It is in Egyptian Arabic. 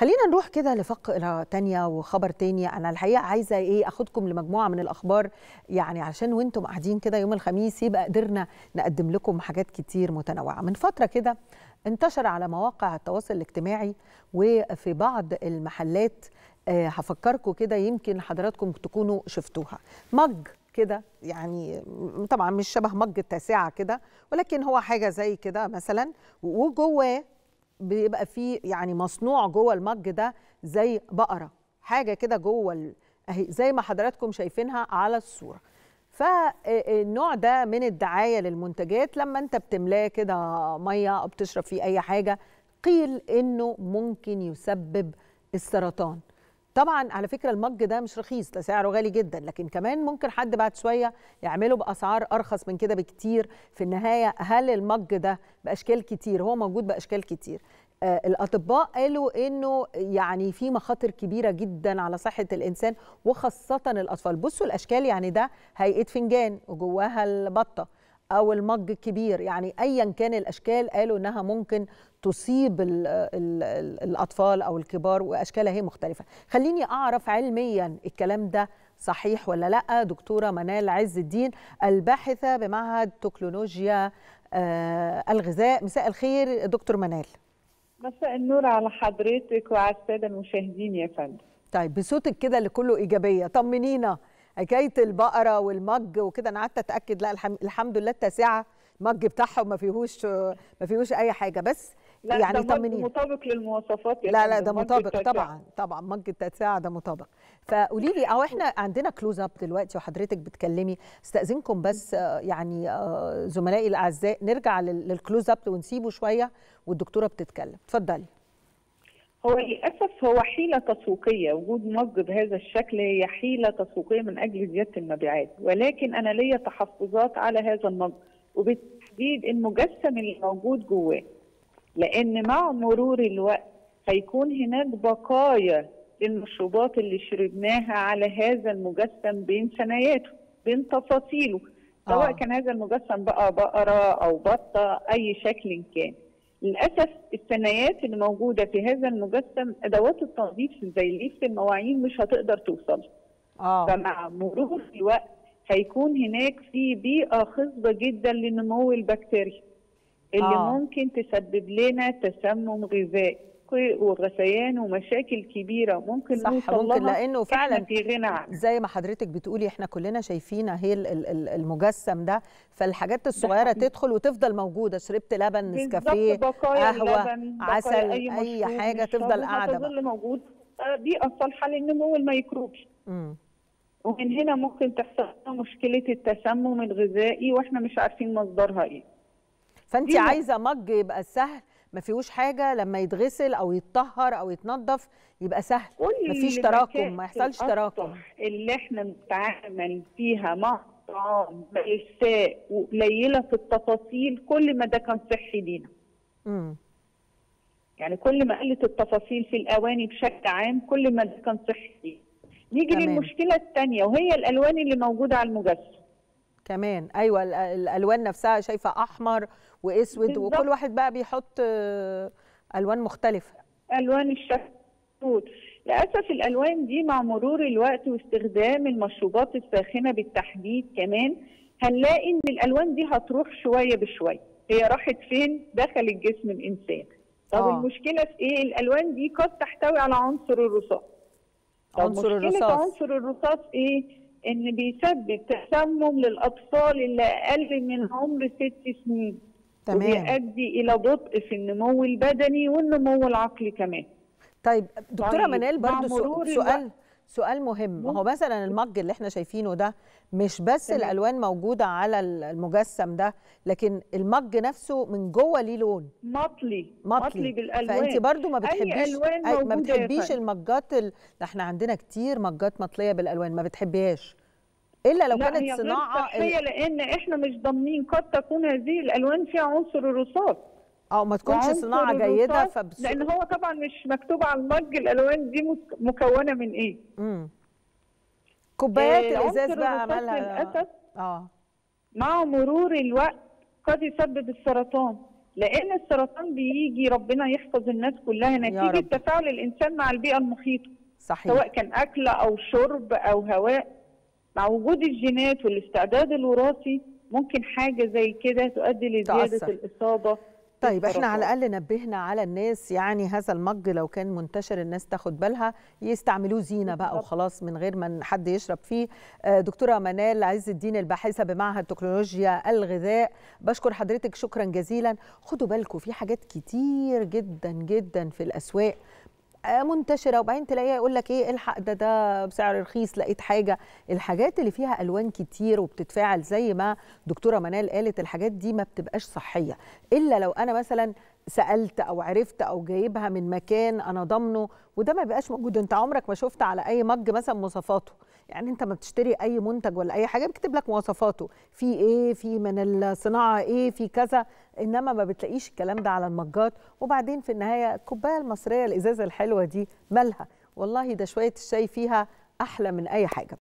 خلينا نروح كده لفقرة تانية وخبر تاني أنا الحقيقة عايزة إيه أخدكم لمجموعة من الأخبار يعني علشان وانتم قاعدين كده يوم الخميس يبقى قدرنا نقدم لكم حاجات كتير متنوعة من فترة كده انتشر على مواقع التواصل الاجتماعي وفي بعض المحلات آه، هفكركم كده يمكن حضراتكم تكونوا شفتوها مج كده يعني طبعا مش شبه مج التاسعة كده ولكن هو حاجة زي كده مثلا وجواه بيبقى فيه يعني مصنوع جوه المج ده زي بقرة حاجة كده جوه ال- اهي زي ما حضراتكم شايفينها على الصورة فالنوع ده من الدعاية للمنتجات لما انت بتملاه كده مية او بتشرب فيه اي حاجة قيل انه ممكن يسبب السرطان طبعا على فكره المج ده مش رخيص ده سعره غالي جدا لكن كمان ممكن حد بعد شويه يعمله باسعار ارخص من كده بكتير في النهايه هل المج ده باشكال كتير هو موجود باشكال كتير آه الاطباء قالوا انه يعني في مخاطر كبيره جدا على صحه الانسان وخاصه الاطفال بصوا الاشكال يعني ده هيئه فنجان وجواها البطه او المج الكبير يعني ايا كان الاشكال قالوا انها ممكن تصيب ال ال ال الاطفال او الكبار واشكالها هي مختلفه خليني اعرف علميا الكلام ده صحيح ولا لا دكتوره منال عز الدين الباحثه بمعهد تكنولوجيا آه الغذاء مساء الخير دكتور منال مساء النور على حضرتك وعلى الساده المشاهدين يا فندم طيب بصوتك كده اللي كله ايجابيه طمنينا حكايه البقره والمج وكده انا قعدت اتاكد لا الحم... الحمد لله التاسعه المج بتاعهم ما فيهوش ما فيهوش اي حاجه بس لا يعني ده طمنينا مطابق للمواصفات يا لا لا فندم، ده مج مطابق التاسعة. طبعا طبعا مج التاسعه ده مطابق فقولي لي او احنا عندنا كلوز اب دلوقتي وحضرتك بتكلمي استاذنكم بس آه، يعني آه، زملائي الاعزاء نرجع لل- للكلوز اب ونسيبه شويه والدكتوره بتتكلم اتفضلي هو للاسف هو حيله تسويقيه وجود مج بهذا الشكل هي حيله تسويقيه من اجل زياده المبيعات ولكن انا ليا تحفظات على هذا المج وبالتحديد المجسم اللي موجود جواه لان مع مرور الوقت هيكون هناك بقايا للمشروبات اللي شربناها على هذا المجسم بين ثناياته بين تفاصيله سواء آه. كان هذا المجسم بقى بقرة أو بطة أي شكل كان للأسف الثنايات اللي موجودة في هذا المجسم أدوات التنظيف زي ليفة المواعين مش هتقدر توصل اه فمع مرور الوقت هيكون هناك في بيئة خصبة جدا لنمو البكتيريا اللي آه. آه. ممكن تسبب لنا تسمم غذائي وغثيان ومشاكل كبيرة ممكن صح نوصل ممكن لها لانه احنا فعلا في غنى عنها زي ما حضرتك بتقولي احنا كلنا شايفين اهي ال- ال- ال- المجسم ده فالحاجات الصغيره حقيقي. تدخل وتفضل موجوده شربت لبن نسكافيه بالظبط بقايا قهوة، اللبن عسل، بقايا أي مشروب حاجة نشربه تفضل قاعدة بقى. هتظل موجود آه، بيئة صالحة للنمو الميكروبي مم. ومن هنا ممكن تحصل لنا مشكلة التسمم الغذائي واحنا مش عارفين مصدرها ايه فانت دي عايزه مج يبقى سهل ما فيهوش حاجه لما يتغسل او يتطهر او يتنضف يبقى سهل كل مفيش المكاسب تراكم ما يحصلش تراكم الأسطح اللي احنا بنتعامل فيها مع الطعام بإساءة وقليلة في التفاصيل كل ما ده كان صحي لينا مم. يعني كل ما قلت التفاصيل في الأواني بشكل عام كل ما ده كان صحي لينا نيجي تمام. للمشكلة الثانية وهي الألوان اللي موجودة على المجسم كمان ايوه ال- الالوان نفسها شايفه احمر واسود بالظبط. وكل واحد بقى بيحط آه، الوان مختلفه الوان الشفوت للاسف الالوان دي مع مرور الوقت واستخدام المشروبات الساخنه بالتحديد كمان هنلاقي ان الالوان دي هتروح شويه بشويه هي راحت فين دخل الجسم الانسان طب آه. آه. المشكله في ايه الالوان دي قد تحتوي على عنصر الرصاص طب عنصر مشكلة الرصاص. عنصر الرصاص ايه ان بيسبب تسمم للاطفال اللي اقل من عمر ست سنين تمام وبيؤدي الى بطء في النمو البدني والنمو العقلي كمان طيب دكتوره طيب، منال مع برضو سو- مرور سؤال الوقت- سؤال مهم هو مثلا المج اللي احنا شايفينه ده مش بس تمام. الالوان موجوده على ال- المجسم ده لكن المج نفسه من جوه ليه لون مطلي مطلي بالالوان فانت برضو ما أي بتحبيش ألوان أي ما موجودة يا بتحبيش فندم. المجات ال... ده احنا عندنا كتير مجات مطليه بالالوان ما بتحبيهاش الا لو لا كانت هي غير صناعه صحية ال- لان احنا مش ضامنين قد تكون هذه الالوان فيها عنصر الرصاص او ما تكونش وعنصر صناعه جيده الرصاص فبس لان هو طبعا مش مكتوب على المج الالوان دي مك- مكونه من ايه مم. كوبايات آه، الازاز عنصر بقى الرصاص عملها للاسف اه مع مرور الوقت قد يسبب السرطان لان السرطان بيجي ربنا يحفظ الناس كلها نتيجه رب. تفاعل الانسان مع البيئه المحيطه صحيح سواء كان اكل او شرب او هواء مع وجود الجينات والاستعداد الوراثي ممكن حاجه زي كده تؤدي لزياده تأثر. الاصابه طيب احنا بالسرطان. على الاقل نبهنا على الناس يعني هذا المج لو كان منتشر الناس تاخد بالها يستعملوه زينه بقى بالظبط. وخلاص من غير ما حد يشرب فيه آه، دكتوره منال عز الدين الباحثه بمعهد تكنولوجيا الغذاء بشكر حضرتك شكرا جزيلا خدوا بالكم في حاجات كتير جدا جدا في الاسواق آه، منتشره وبعدين تلاقيها يقول لك ايه الحق ده ده بسعر رخيص لقيت حاجه الحاجات اللي فيها الوان كتير وبتتفاعل زي ما دكتوره منال قالت الحاجات دي ما بتبقاش صحيه الا لو انا مثلا سالت او عرفت او جايبها من مكان انا ضامنه وده ما بيبقاش موجود انت عمرك ما شفت على اي مج مثلا مواصفاته يعني انت ما بتشتري اي منتج ولا اي حاجه بيكتب لك مواصفاته في ايه في من الصناعه ايه في كذا انما ما بتلاقيش الكلام ده على المجات وبعدين في النهايه الكوبايه المصريه الازازه الحلوه دي مالها والله ده شويه الشاي فيها احلى من اي حاجه